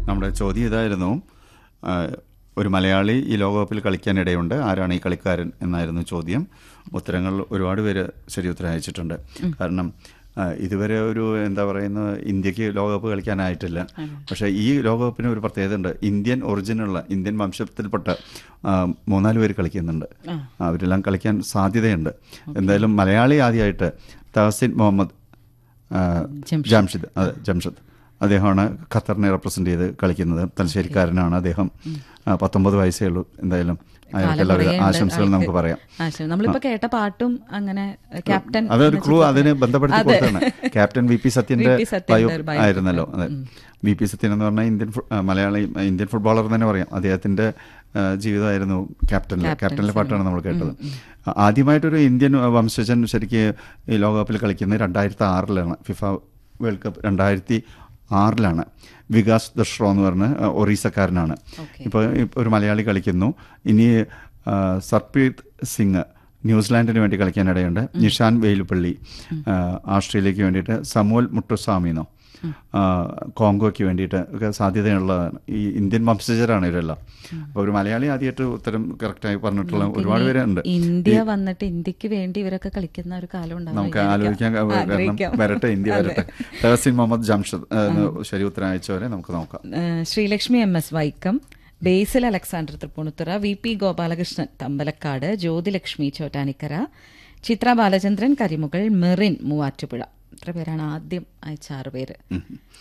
നമ്മുടെ ചോദ്യം ഇതായിരുന്നു ആ, ഒരു മലയാളി ഈ ലോകകപ്പിൽ കളിക്കാനിടയുണ്ട് ആരാണ് ഈ കളിക്കാരൻ എന്നായിരുന്നു ചോദ്യം ഉത്തരങ്ങൾ ഒരുപാട് പേര് ശരി ഉത്തരം അയച്ചിട്ടുണ്ട് കാരണം ആ, ഇതുവരെ ഒരു എന്താ പറയുന്ന ഇന്ത്യക്ക് ലോകകപ്പ് കളിക്കാനായിട്ടില്ല പക്ഷേ ഈ ലോകകപ്പിന് ഒരു പ്രത്യേകത ഉണ്ട് ഇന്ത്യൻ ഒറിജിനുള്ള ഇന്ത്യൻ വംശത്തിൽപ്പെട്ട ആ, മൂന്നാല് പേര് കളിക്കുന്നുണ്ട് അവരെല്ലാം കളിക്കാൻ സാധ്യതയുണ്ട് എന്തായാലും മലയാളി ആദ്യമായിട്ട് തഹസിൻ മുഹമ്മദ് ആ, ജാംഷിദ് അതെ ജംഷദ് അദ്ദേഹമാണ് ഖത്തറിനെ റെപ്രസെന്റ് ചെയ്ത് കളിക്കുന്നത് തലശ്ശേരിക്കാരനാണ് അദ്ദേഹം ആ, പത്തൊമ്പത് വയസ്സേ ഉള്ളൂ എന്തായാലും അയാൾക്ക് എല്ലാവിധ കുറേയുണ്ട് ആശംസകൾ ആൾക്ക്. നമുക്ക് പറയാം ആശയം നമ്മളിപ്പോ കേട്ട പാട്ടും അങ്ങനെ ക്യാപ്റ്റൻ അതൊരു ക്ലൂ അതിന് ബന്ധപ്പെടുത്തി കൊടുത്താണ് ക്യാപ്റ്റൻ വി പി സത്യന്റെ വി പി സത്യന്റെ ബയോ ഒരു bio ആയിരുന്നല്ലോ അതെ വി പി സത്യൻ എന്ന് പറഞ്ഞാൽ ഇന്ത്യൻ ഫു- ആ, മലയാളി ഇന്ത്യൻ ഫുട്ബോളർ എന്ന് തന്നെ പറയാം അദ്ദേഹത്തിന്റെ ആ, ജീവിതമായിരുന്നു ക്യാപ്റ്റനിലെ ക്യാപ്റ്റനിലെ പാട്ടാണ് നമ്മൾ കേട്ടത് ആ, ആദ്യമായിട്ടൊരു ഇന്ത്യൻ വംശജൻ ശരിക്ക് ഈ ലോകകപ്പിൽ കളിക്കുന്നത് രണ്ടായിരത്തി ആറിലാണ് ഫിഫ വേൾഡ് കപ്പ് രണ്ടായിരത്തി ആറിലാണ് വികാസ് ദഷ്റോ എന്ന് പറഞ്ഞ ആ, ഒറീസക്കാരനാണ് ഇപ്പോൾ ഒരു മലയാളി കളിക്കുന്നു ഇനി ആ, സർപ്രീത് സിംഗ് ന്യൂസിലാൻഡിന് വേണ്ടി കളിക്കാനിടയുണ്ട് നിഷാൻ വെയിലുപള്ളി ആ, ഓസ്ട്രേലിയക്ക് വേണ്ടിയിട്ട് സമൂൽ മുട്ടുസ്വാമിന്നോ ആ, കോങ്കോയ്ക്ക് വേണ്ടിയിട്ട് ഒക്കെ സാധ്യതയുള്ളതാണ് ഈ ഇന്ത്യൻ വംശജരാണ് ഇവരെല്ലാം അപ്പോൾ ഒരു മലയാളി ആദ്യമായിട്ട് ഉത്തരം കറക്റ്റായി പറഞ്ഞിട്ടുള്ള ഒരുപാട് പേരുണ്ട് ഇന്ത്യ വന്നിട്ട് ഇന്ത്യക്ക് വേണ്ടി ഇവരൊക്കെ കളിക്കുന്ന ഒരു കാലം ഉണ്ടാവും നമുക്ക് ആലോചിക്കാൻ കാരണം വരട്ടെ ഇന്ത്യ വരട്ടെ തഹസിൻ മുഹമ്മദ് ജംഷദ് ആ, എന്ന് ശരി ഉത്തരം അയച്ചവരെ നമുക്ക് നോക്കാം ഏഹ് Sreelakshmi M S Vaikom Basil Alexander Thrippunithura V P Gopalakrishnan Thampalakkad Jyothilakshmi Chottanikkara Chitra Balachandran Karimugal Merin Muvattupuzha ഇത്ര പേരാണ് ആദ്യം അയച്ച ആറ് പേര് ഉം.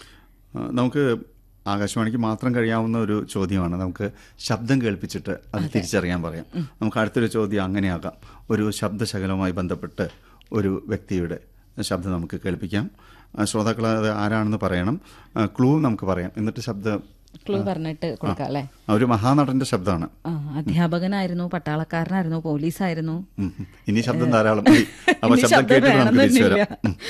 ആ, നമുക്ക് ആകാശവാണിക്ക് മാത്രം കഴിയാവുന്ന ഒരു ചോദ്യമാണ് നമുക്ക് ശബ്ദം കേൾപ്പിച്ചിട്ട് അത് തിരിച്ചറിയാൻ പറയാം നമുക്ക് അടുത്തൊരു ചോദ്യം അങ്ങനെയാകാം ഒരു ശബ്ദശകലവുമായി ബന്ധപ്പെട്ട് ഒരു വ്യക്തിയുടെ ശബ്ദം നമുക്ക് കേൾപ്പിക്കാം ആ, ശ്രോതാക്കൾ അത് ആരാണെന്ന് പറയണം ക്ലൂ നമുക്ക് പറയാം എന്നിട്ട് ശബ്ദം ക്ലൂ പറഞ്ഞിട്ട് കൊടുക്കാം അല്ലേ ആ, ഒരു മഹാനടന്റെ ശബ്ദമാണ് ആ, അധ്യാപകനായിരുന്നു പട്ടാളക്കാരനായിരുന്നു പോലീസായിരുന്നു ഉം, ഉം. ഇനി ശബ്ദം ധാരാളം മതി അപ്പൊ ഇനി ശബ്ദം ശബ്ദം കേട്ടിട്ട് നമുക്ക് തിരിച്ചു വേണമെന്നില്ല. വരാം ഉം.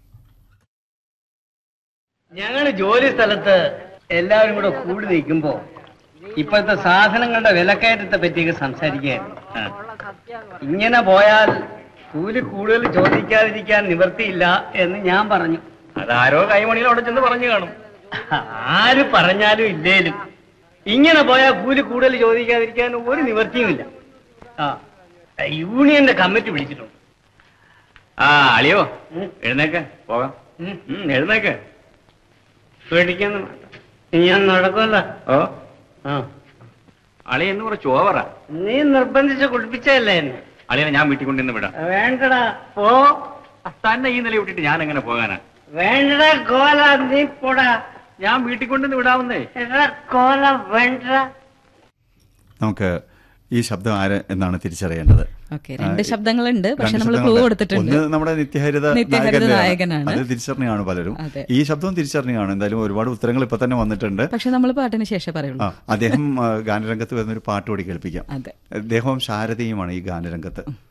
ഞങ്ങള് ജോലി സ്ഥലത്ത് എല്ലാവരും കൂടെ കൂടി നിൽക്കുമ്പോ ഇപ്പോഴത്തെ സാധനങ്ങളുടെ വിലക്കയറ്റത്തെ പറ്റിയൊക്കെ സംസാരിക്കുകയായിരുന്നു ഇങ്ങനെ പോയാൽ കൂലി കൂടുതൽ ചോദിക്കാതിരിക്കാൻ നിവർത്തിയില്ല എന്ന് ഞാൻ പറഞ്ഞു അതാരോ കൈമണിയിൽ അവിടെ ചെന്ന് പറഞ്ഞു കാണും ആര് പറഞ്ഞാലും ഇല്ലേലും ഇങ്ങനെ പോയാൽ കൂലി കൂടുതൽ ചോദിക്കാതിരിക്കാൻ ഒരു നിവർത്തിയുമില്ല ആ യൂണിയന്റെ കമ്മിറ്റി വിളിച്ചിട്ടുണ്ട് ആ അളിയോ എഴുന്നേക്ക് പോകാം ഉം. ഉം, എഴുന്നേക്ക് പേടിക്കൊന്നും വേണ്ട. ഞാൻ നടക്കുമല്ലോ ഓ ആ അളി എന്ന് കുറച്ച് ഓവറാ നീ നിർബന്ധിച്ച് കുളിപ്പിച്ചതല്ലേ എന്നെ അളിയെ ഞാൻ വീട്ടിൽ കൊണ്ടുവന്ന് വിടാം വേണ്ടടാ പോ തന്നെ ഈ നില വിട്ടിട്ട് ഞാൻ എങ്ങനെ പോകാനാ വേണ്ടടാ കോല നീ പോടാ ഞാൻ വീട്ടിൽ കൊണ്ടുവന്ന് വിടാവുന്നേ എടാ കോല വേണ്ട നമുക്ക് ഈ ശബ്ദം ആര് എന്നാണ് തിരിച്ചറിയേണ്ടത് ഓക്കെ രണ്ട് ശബ്ദങ്ങളുണ്ട് പക്ഷെ രണ്ട് നമ്മൾ ക്ലൂ ശബ്ദങ്ങളുണ്ട്. കൊടുത്തിട്ടുണ്ട് ഒന്ന് നമ്മുടെ നിത്യഹരിത നിത്യഹരിത നായകന്റെയാണ്. നായകനാണ്. അത് തിരിച്ചറിഞ്ഞാണ് പലരും അതെ. ഈ ശബ്ദവും തിരിച്ചറിഞ്ഞാണ് എന്തായാലും ഒരുപാട് ഉത്തരങ്ങൾ ഇപ്പൊ തന്നെ വന്നിട്ടുണ്ട് പക്ഷെ നമ്മൾ പാട്ടിന് ശേഷം പറയുള്ളൂ ആ അദ്ദേഹം ആ, ഗാനരംഗത്ത് വരുന്ന ഒരു പാട്ട് കൂടി കേൾപ്പിക്കാം അതെ അദ്ദേഹവും ശാരദയുമാണ് ഈ ഗാനരംഗത്ത്